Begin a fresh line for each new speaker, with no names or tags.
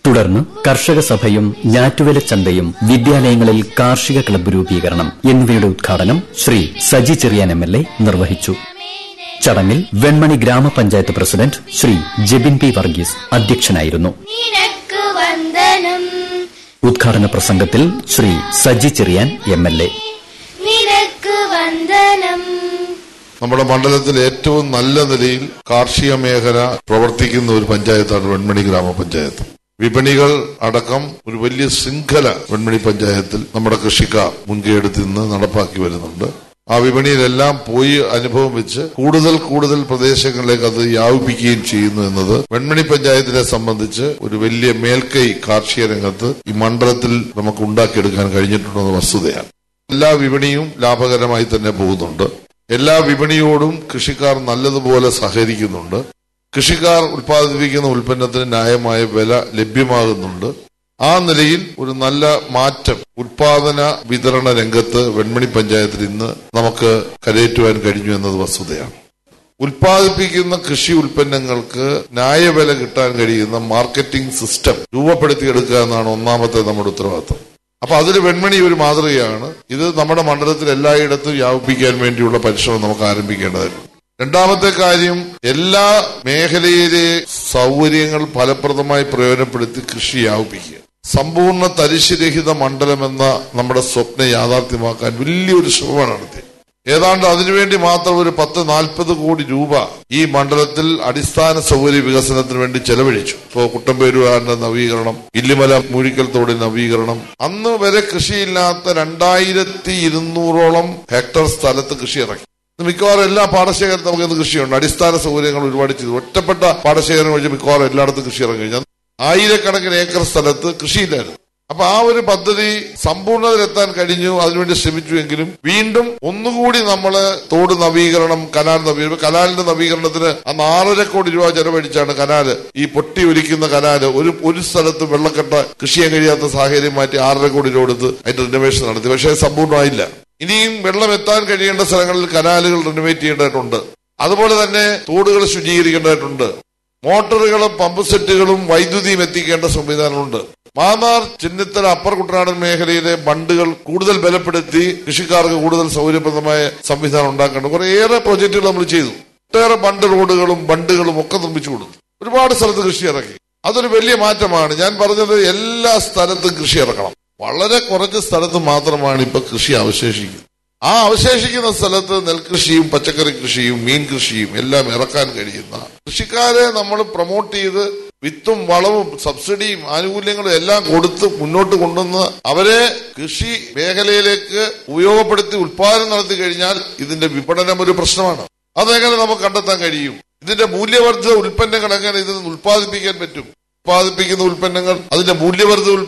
തുടർന്ന് കർഷക സഭയും ഞാറ്റുവേല ചന്തയും വിദ്യാലയങ്ങളിൽ കാർഷിക ക്ലബ്ബ് രൂപീകരണം എന്നിവയുടെ ഉദ്ഘാടനം Shri Saji Cheriyan M L A നിർവഹിച്ചു ചടങ്ങിൽ വെൺമണി ഗ്രാമപഞ്ചായത്ത് പ്രസിഡന്റ് ശ്രീ ജെബിൻ പി വർഗീസ് അധ്യക്ഷനായിരുന്നു
നിനക്ക് വന്ദനം
ഉദ്ഘാടന പ്രസംഗത്തിൽ Shri Saji Cheriyan M L A
നിനക്ക് വന്ദനം
നമ്മുടെ മണ്ഡലത്തിൽ ഏറ്റവും നല്ല നിലയിൽ കാർഷിക മേഖല പ്രവർത്തിക്കുന്ന ഒരു പഞ്ചായത്താണ് വെൺമണി ഗ്രാമപഞ്ചായത്ത് വിപണികൾ അടക്കം ഒരു വലിയ ശൃംഖല വെൺമണി പഞ്ചായത്തിൽ നമ്മുടെ കൃഷിക്കാർ മുൻകൈയെടുത്ത് ഇന്ന് നടപ്പാക്കി വരുന്നുണ്ട് ആ വിപണിയിലെല്ലാം പോയി അനുഭവം വെച്ച് കൂടുതൽ കൂടുതൽ പ്രദേശങ്ങളിലേക്ക് അത് വ്യാപിപ്പിക്കുകയും ചെയ്യുന്നു എന്നത് വെൺമണി പഞ്ചായത്തിനെ സംബന്ധിച്ച് ഒരു വലിയ മേൽക്കൈ കാർഷിക രംഗത്ത് ഈ മണ്ഡലത്തിൽ നമുക്ക് ഉണ്ടാക്കിയെടുക്കാൻ കഴിഞ്ഞിട്ടുണ്ടെന്ന വസ്തുതയാണ് എല്ലാ വിപണിയും ലാഭകരമായി തന്നെ പോകുന്നുണ്ട് എല്ലാ വിപണിയോടും കൃഷിക്കാർ നല്ലതുപോലെ സഹകരിക്കുന്നുണ്ട് കൃഷിക്കാർ ഉൽപ്പാദിപ്പിക്കുന്ന ഉൽപ്പന്നത്തിന് ന്യായമായ വില ലഭ്യമാകുന്നുണ്ട് ആ നിലയിൽ ഒരു നല്ല മാറ്റം ഉൽപാദന വിതരണ രംഗത്ത് വെൺമണി പഞ്ചായത്തിൽ ഇന്ന് നമുക്ക് കരയേറ്റുവാൻ കഴിഞ്ഞു എന്നത് വസ്തുതയാണ് ഉൽപ്പാദിപ്പിക്കുന്ന കൃഷി ഉൽപ്പന്നങ്ങൾക്ക് ന്യായവില കിട്ടാൻ കഴിയുന്ന മാർക്കറ്റിംഗ് സിസ്റ്റം രൂപപ്പെടുത്തിയെടുക്കുക എന്നാണ് ഒന്നാമത്തെ നമ്മുടെ ഉത്തരവാദിത്വം അപ്പൊ അതിന് വെൺമണി ഒരു മാതൃകയാണ് ഇത് നമ്മുടെ മണ്ഡലത്തിൽ എല്ലായിടത്തും വ്യാപിപ്പിക്കാൻ വേണ്ടിയുള്ള പരിശ്രമം നമുക്ക് ആരംഭിക്കേണ്ടതായിട്ടുണ്ട് രണ്ടാമത്തെ കാര്യം എല്ലാ മേഖലയിലെ സൗകര്യങ്ങൾ ഫലപ്രദമായി പ്രയോജനപ്പെടുത്തി കൃഷി വ്യാപിപ്പിക്കുക സമ്പൂർണ്ണ തരിശുരഹിത മണ്ഡലം എന്ന നമ്മുടെ സ്വപ്നം യാഥാർത്ഥ്യമാക്കാൻ വലിയൊരു ശ്രമമാണ് നടത്തി ഏതാണ്ട് അതിനുവേണ്ടി മാത്രം ഒരു പത്ത് നാൽപ്പത് കോടി രൂപ ഈ മണ്ഡലത്തിൽ അടിസ്ഥാന സൗകര്യ വികസനത്തിന് വേണ്ടി ചെലവഴിച്ചു ഇപ്പോ കുട്ടമ്പേരുവാറിന്റെ നവീകരണം ഇല്ലിമല മൂഴിക്കൽ തോട് നവീകരണം അന്ന് വരെ കൃഷിയില്ലാത്ത രണ്ടായിരത്തി ഇരുന്നൂറോളം ഹെക്ടർ സ്ഥലത്ത് കൃഷി ഇറക്കി മിക്കവാറും എല്ലാ പാടശേഖരത്തും നമുക്ക് ഇന്ന് കൃഷിയുണ്ട് അടിസ്ഥാന സൗകര്യങ്ങൾ ഒരുപാട് ചെയ്തു ഒറ്റപ്പെട്ട പാടശേഖരം വഴി മിക്കവാറും എല്ലായിടത്തും കൃഷി ഇറങ്ങി കഴിഞ്ഞാൽ ആയിരക്കണക്കിന് ഏക്കർ സ്ഥലത്ത് കൃഷിയില്ലായിരുന്നു അപ്പൊ ആ ഒരു പദ്ധതി സമ്പൂർണ്ണതയിലെത്താൻ കഴിഞ്ഞു അതിനുവേണ്ടി ശ്രമിച്ചുവെങ്കിലും വീണ്ടും ഒന്നുകൂടി നമ്മള് തോട് നവീകരണം കനാൽ നവീകരണം കനാലിന്റെ നവീകരണത്തിന് അന്ന് ആറര കോടി രൂപ ചെലവഴിച്ചാണ് കനാല് ഈ പൊട്ടി ഒലിക്കുന്ന കനാല് ഒരു ഒരു സ്ഥലത്ത് വെള്ളക്കെട്ട കൃഷി ചെയ്യാൻ കഴിയാത്ത സാഹചര്യം മാറ്റി ആറര കോടി രൂപ കൊടുത്ത് അതിന്റെ റിനോവേഷൻ നടത്തി പക്ഷേ സമ്പൂർണ്ണമായില്ല ഇനിയും വെള്ളം എത്താൻ കഴിയേണ്ട സ്ഥലങ്ങളിൽ കനാലുകൾ റിനോവേറ്റ് ചെയ്യേണ്ടതായിട്ടുണ്ട് അതുപോലെ തന്നെ തോടുകൾ ശുചീകരിക്കേണ്ടതായിട്ടുണ്ട് മോട്ടോറുകളും പമ്പ് സെറ്റുകളും വൈദ്യുതിയും എത്തിക്കേണ്ട സംവിധാനമുണ്ട് മാന്നാർ ചിന്നത്തല അപ്പർ കുട്ടനാടൻ മേഖലയിലെ ബണ്ടുകൾ കൂടുതൽ ബലപ്പെടുത്തി കൃഷിക്കാർക്ക് കൂടുതൽ സൗകര്യപ്രദമായ സംവിധാനം ഉണ്ടാക്കേണ്ട കുറേയേറെ പ്രോജക്റ്റുകൾ നമ്മൾ ചെയ്തു ഒട്ടേറെ ബണ്ട് റോഡുകളും ബണ്ടുകളും ഒക്കെ നിർമ്മിച്ചു കൊടുത്തു ഒരുപാട് സ്ഥലത്ത് കൃഷി ഇറക്കി അതൊരു വലിയ മാറ്റമാണ് ഞാൻ പറഞ്ഞത് എല്ലാ സ്ഥലത്തും കൃഷി ഇറക്കണം വളരെ കുറച്ച് സ്ഥലത്ത് മാത്രമാണ് ഇപ്പൊ കൃഷി അവശേഷിക്കുന്നത് ആ അവശേഷിക്കുന്ന സ്ഥലത്ത് നെൽകൃഷിയും പച്ചക്കറി കൃഷിയും മീൻ കൃഷിയും എല്ലാം ഇറക്കാൻ കഴിയുന്ന കൃഷിക്കാരെ നമ്മൾ പ്രൊമോട്ട് ചെയ്ത് വിത്തും വളവും സബ്സിഡിയും ആനുകൂല്യങ്ങളും എല്ലാം കൊടുത്ത് മുന്നോട്ട് കൊണ്ടുവന്ന് അവരെ കൃഷി മേഖലയിലേക്ക് ഉപയോഗപ്പെടുത്തി ഉൽപാദനം നടത്തി കഴിഞ്ഞാൽ ഇതിന്റെ വിപണനം ഒരു പ്രശ്നമാണ് അതെങ്ങനെ നമുക്ക് കണ്ടെത്താൻ കഴിയും ഇതിന്റെ മൂല്യവർദ്ധിത ഉൽപ്പന്നങ്ങൾ എങ്ങനെ ഇതിൽ നിന്ന് ഉൽപ്പാദിപ്പിക്കാൻ പറ്റും ഉൽപ്പാദിപ്പിക്കുന്ന ഉൽപ്പന്നങ്ങൾ അതിന്റെ മൂല്യവർദ്ധിത